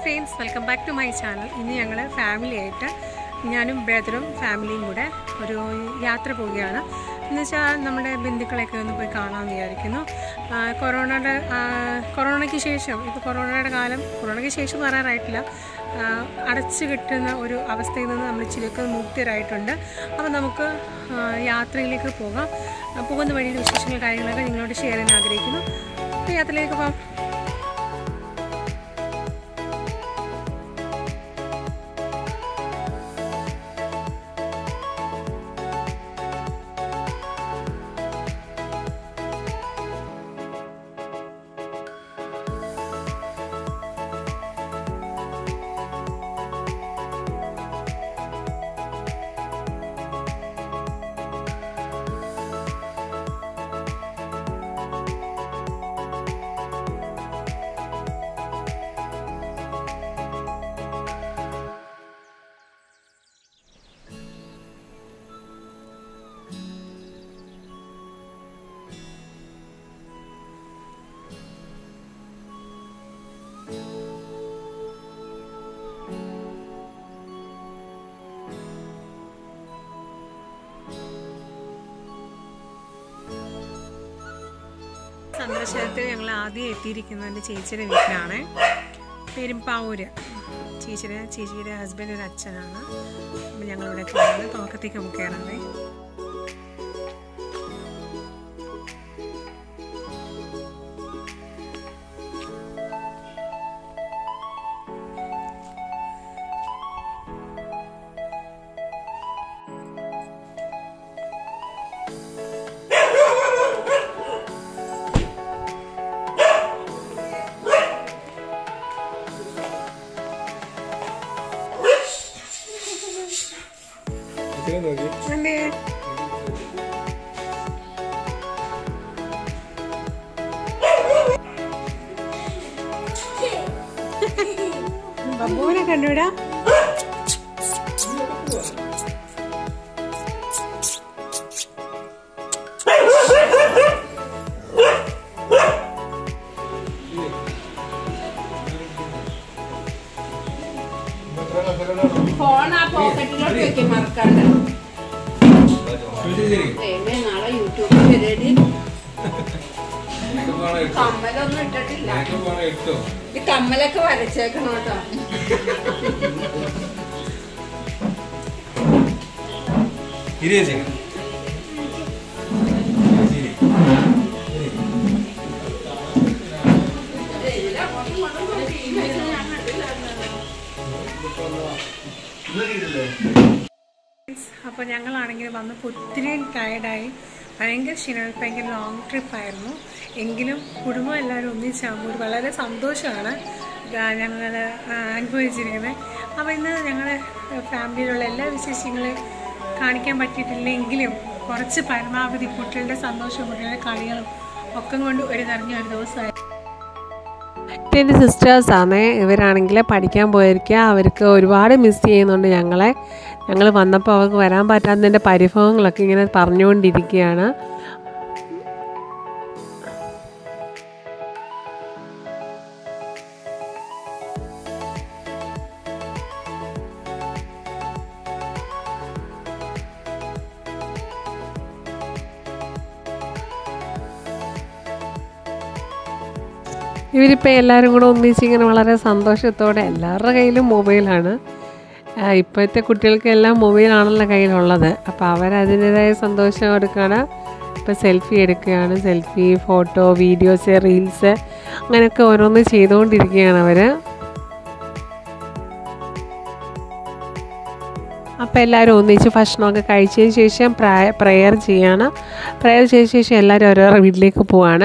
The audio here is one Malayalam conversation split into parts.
Friends welcome back to my channel ഇന്ന് ഞങ്ങൾ ഫാമിലി ആയിട്ട് ഞാനും ബ്രദറും ഫാമിലിയും കൂടെ ഒരു യാത്ര പോവുകയാണ് എന്ന് വെച്ചാൽ നമ്മുടെ ബന്ധുക്കളെയൊക്കെ ഒന്ന് പോയി കാണാമെന്ന് വിചാരിക്കുന്നു ആ, കൊറോണയുടെ ആ, കൊറോണയ്ക്ക് ശേഷം ഇപ്പോൾ കൊറോണയുടെ കാലം കൊറോണയ്ക്ക് ശേഷം പറയാറായിട്ടില്ല ആ, അടച്ചു കിട്ടുന്ന ഒരു അവസ്ഥയിൽ നിന്ന് നമ്മൾ ഇച്ചിരിയൊക്കെ മുക്തരായിട്ടുണ്ട് അപ്പോൾ നമുക്ക് ആ, യാത്രയിലേക്ക് പോകാം ആ, പോകുന്ന വഴിയുടെ വിശേഷങ്ങൾ കാര്യങ്ങളൊക്കെ നിങ്ങളോട് ഷെയർ ചെയ്യാൻ ആഗ്രഹിക്കുന്നു അപ്പോൾ യാത്രയിലേക്ക് പോകാം സന്ദർശനത്തിൽ ഞങ്ങൾ ആദ്യം എത്തിയിരിക്കുന്നത് എൻ്റെ ചേച്ചിയുടെ വീട്ടിലാണ് പെരുമ്പാവൂര് ചേച്ചിയുടെ ചേച്ചിയുടെ ഹസ്ബൻഡ് ഒരു അച്ഛനാണ് അപ്പം ഞങ്ങളിവിടെ എത്തിയത് തോക്കത്തേക്ക് നമുക്ക് കയറാവേ എന്തേ ബബുവിനെ കണ്ടുവിടാ ഫോൺ ആ പോക്കറ്റിലോട്ട് വെക്കും മറക്കാണ്ട് ദൈവമേ, നാളെ യൂട്യൂബിൽ വരേടി കമ്മലൊന്നും ഇട്ടിട്ടില്ല ഈ കമ്മലൊക്കെ വരച്ചേക്കണം കേട്ടോ അപ്പോൾ ഞങ്ങളാണെങ്കിൽ വന്നപ്പോൾ ഒത്തിരി ടയർഡായി ഭയങ്കര ക്ഷീണം ഭയങ്കര ലോങ് ട്രിപ്പായിരുന്നു എങ്കിലും കുടുംബം എല്ലാവരും ഒന്നിച്ചാകുമ്പോൾ ഒരു വളരെ സന്തോഷമാണ് ഞങ്ങൾ അനുഭവിച്ചിരിക്കുന്നത് അപ്പോൾ ഇന്ന് ഞങ്ങളുടെ ഫാമിലിയിലുള്ള എല്ലാ വിശേഷങ്ങളും കാണിക്കാൻ പറ്റിയിട്ടില്ലെങ്കിലും കുറച്ച് പരമാവധി കുട്ടികളുടെ സന്തോഷവും കുട്ടികളുടെ കളികളും ഒക്കെ കൊണ്ട് ഒരു നിറഞ്ഞ ഒരു ദിവസമായി എൻ്റെ സിസ്റ്റേഴ്സാണ് ഇവരാണെങ്കിൽ പഠിക്കാൻ പോയിരിക്കുക അവർക്ക് ഒരുപാട് മിസ് ചെയ്യുന്നുണ്ട് ഞങ്ങളെ ഞങ്ങൾ വന്നപ്പോൾ അവർക്ക് വരാൻ പറ്റാത്തതിൻ്റെ പരിഭവങ്ങളൊക്കെ ഇങ്ങനെ പറഞ്ഞുകൊണ്ടിരിക്കുകയാണ് ഇവരിപ്പോൾ എല്ലാവരും കൂടെ ഒന്നിച്ച് ഇങ്ങനെ വളരെ സന്തോഷത്തോടെ എല്ലാവരുടെ കയ്യിലും മൊബൈലാണ് ആ, ഇപ്പോഴത്തെ കുട്ടികൾക്കെല്ലാം മൊബൈലാണല്ലോ കയ്യിലുള്ളത് അപ്പോൾ അവരതിൻ്റെതായ സന്തോഷം എടുക്കുകയാണ് ഇപ്പോൾ സെൽഫി എടുക്കുകയാണ് സെൽഫി ഫോട്ടോ വീഡിയോസ് റീൽസ് അങ്ങനെയൊക്കെ ഓരോന്ന് ചെയ്തുകൊണ്ടിരിക്കുകയാണ് അവർ അപ്പോൾ എല്ലാവരും ഒന്നിച്ച് ഭക്ഷണമൊക്കെ കഴിച്ചതിന് ശേഷം പ്രായ പ്രെയർ ചെയ്യാണ് പ്രെയർ ചെയ്ത ശേഷം എല്ലാവരും ഓരോരോ വീട്ടിലേക്ക് പോവാണ്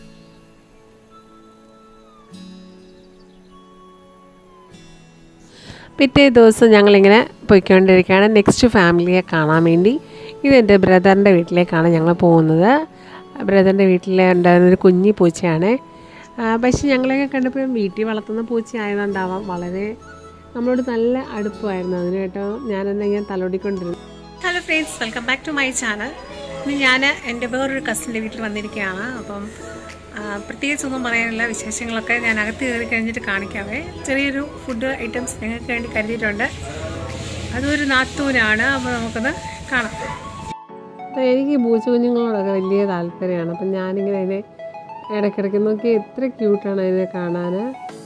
പിറ്റേ ദിവസം ഞങ്ങളിങ്ങനെ പോയിക്കൊണ്ടിരിക്കുകയാണ് നെക്സ്റ്റ് ഫാമിലിയെ കാണാൻ വേണ്ടി ഇതെൻ്റെ ബ്രദറിൻ്റെ വീട്ടിലേക്കാണ് ഞങ്ങൾ പോകുന്നത് ബ്രദറിൻ്റെ വീട്ടിൽ ഉണ്ടായിരുന്നൊരു കുഞ്ഞി പൂച്ചയാണ് ആ, പക്ഷെ ഞങ്ങളെയൊക്കെ കണ്ടപ്പോൾ വീട്ടിൽ വളർത്തുന്ന പൂച്ച ആയതുകൊണ്ടാവാം വളരെ നമ്മളോട് നല്ല അടുപ്പമായിരുന്നു അതിന് കേട്ടോ ഞാനെന്നെ ഇങ്ങനെ തലോടിക്കൊണ്ടിരുന്നു hello friends welcome back to my channel ഇന്ന് ഞാൻ എൻ്റെ വേറൊരു കസിൻ്റെ വീട്ടിൽ വന്നിരിക്കുകയാണ് അപ്പം ആ, പ്രത്യേകിച്ചൊന്നും പറയാനില്ല വിശേഷങ്ങളൊക്കെ ഞാൻ അകത്ത് കയറി കഴിഞ്ഞിട്ട് കാണിക്കാവേ ചെറിയൊരു ഫുഡ് ഐറ്റംസ് ഞങ്ങൾക്ക് വേണ്ടി കരുതിയിട്ടുണ്ട് അതൊരു നാത്തൂനാണ് അപ്പോൾ നമുക്കൊന്ന് കാണാം അപ്പോൾ എനിക്ക് പൂച്ച കുഞ്ഞുങ്ങളോടൊക്കെ വലിയ താല്പര്യമാണ് അപ്പം ഞാനിങ്ങനെ അതിനെ ഇടയ്ക്കിടയ്ക്ക് നോക്കി എത്ര ക്യൂട്ടാണ് അതിനെ കാണാൻ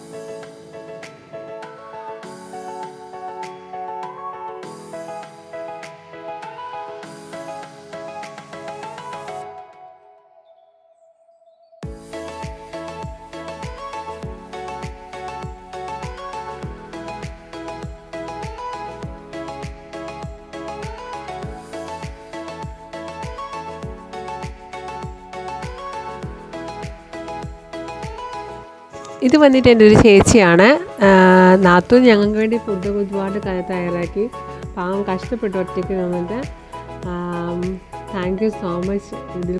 ഇത് വന്നിട്ട് എൻ്റെ ഒരു ചേച്ചിയാണ് ആ, നാത്തൂൻ ഞങ്ങൾക്ക് വേണ്ടി ഫുഡ് ഒരുപാട് ക- തയ്യാറാക്കി പാവം കഷ്ടപ്പെട്ടു ഒറ്റയ്ക്ക് നിന്നിട്ട് താങ്ക് യു സോ മച്ച് ഇതിൽ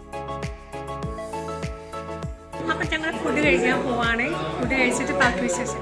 അപ്പം ഞങ്ങൾ ഫുഡ് കഴിക്കാൻ പോവാണ് ഫുഡ് കഴിച്ചിട്ട് ബാക്കി വിശേഷം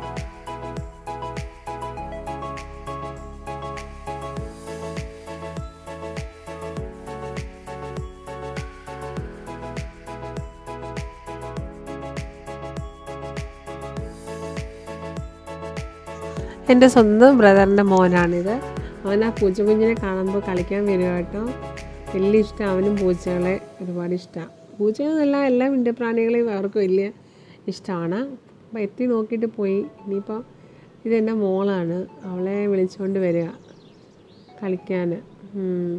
എൻ്റെ സ്വന്തം ബ്രദറിൻ്റെ മോനാണിത് അവൻ ആ പൂച്ചക്കുഞ്ഞിനെ കാണുമ്പോൾ കളിക്കാൻ വരിക കേട്ടോ വലിയ ഇഷ്ടം അവനും പൂച്ചകളെ ഒരുപാട് ഇഷ്ടമാണ് പൂച്ചകളെന്നല്ല എല്ലാ മിണ്ടപ്രാണികളെയും അവർക്ക് വലിയ ഇഷ്ടമാണ് അപ്പോൾ എത്തി നോക്കിയിട്ട് പോയി ഇനിയിപ്പോൾ ഇതെൻ്റെ മോളാണ് അവളെ വിളിച്ചുകൊണ്ട് വരിക കളിക്കാൻ ഉം.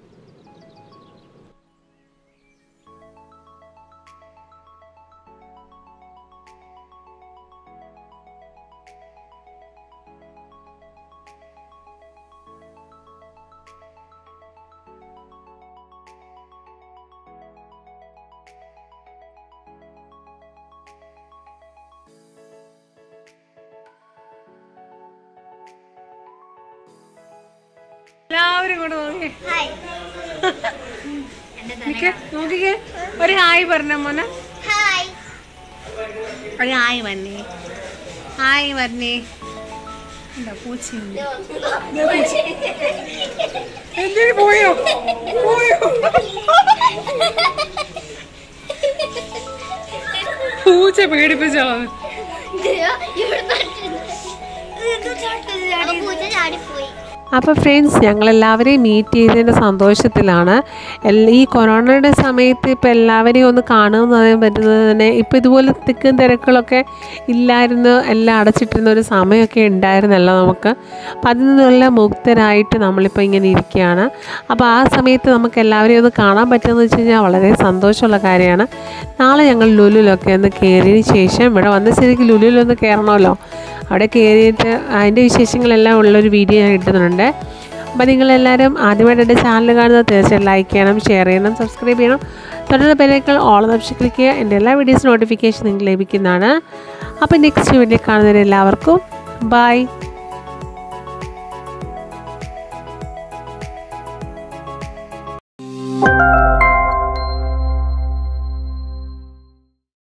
എല്ലാവരും കൂടെ നോക്കി നിക്ക്, നോക്കിക്കേ ഒരു ഹായ് പറഞ്ഞ മോനെ ഒരു ഹായ് പറഞ്ഞേ ഹായ് പറഞ്ഞേ എന്താ പൂച്ചയുണ്ട് ദേ പൂച്ച. എന്തിന് പോയോ പോയോ പൂച്ച പേടിപ്പിച്ചോ പൂച്ച ചാടിപ്പോയി അപ്പോൾ ഫ്രണ്ട്സ് ഞങ്ങളെല്ലാവരെയും മീറ്റ് ചെയ്തതിൻ്റെ സന്തോഷത്തിലാണ് എല്ലാ ഈ കൊറോണയുടെ സമയത്ത് ഇപ്പോൾ എല്ലാവരെയും ഒന്ന് കാണുമെന്ന് പറയാൻ പറ്റുന്നത് തന്നെ ഇപ്പോൾ ഇതുപോലെ തിക്കും തിരക്കുകളൊക്കെ ഇല്ലായിരുന്നു എല്ലാം അടച്ചിട്ടിരുന്ന ഒരു സമയമൊക്കെ ഉണ്ടായിരുന്നല്ലോ നമുക്ക് അപ്പം അതിൽ നിന്നെല്ലാം മുക്തരായിട്ട് നമ്മളിപ്പോൾ ഇങ്ങനെ ഇരിക്കുകയാണ് അപ്പോൾ ആ സമയത്ത് നമുക്ക് എല്ലാവരെയും ഒന്ന് കാണാൻ പറ്റുമെന്ന് വെച്ച് കഴിഞ്ഞാൽ വളരെ സന്തോഷമുള്ള കാര്യമാണ് നാളെ ഞങ്ങൾ ലുലുലൊക്കെ ഒന്ന് കയറിയതിന് ശേഷം ഇവിടെ വന്ന സ്ഥിതിക്ക് ലുലുലൊന്ന് കയറണമല്ലോ അവിടെ കയറിയിട്ട് അതിൻ്റെ വിശേഷങ്ങളെല്ലാം ഉള്ളൊരു വീഡിയോ ഞാൻ ഇടുന്നുണ്ട് അപ്പോൾ നിങ്ങളെല്ലാവരും ആദ്യമായിട്ട് എൻ്റെ ചാനൽ കാണുന്നത് തീർച്ചയായും ലൈക്ക് ചെയ്യണം ഷെയർ ചെയ്യണം സബ്സ്ക്രൈബ് ചെയ്യണം തുടർന്ന് ബെല്ലൈക്കൽ ഓൾ ഓപ്ഷൻ ക്ലിക്ക് ചെയ്യുക എൻ്റെ എല്ലാ വീഡിയോസ് നോട്ടിഫിക്കേഷൻ നിങ്ങൾക്ക് ലഭിക്കുന്നതാണ് അപ്പോൾ നെക്സ്റ്റ് വീഡിയോ കാണുന്നവരെ എല്ലാവർക്കും ബൈ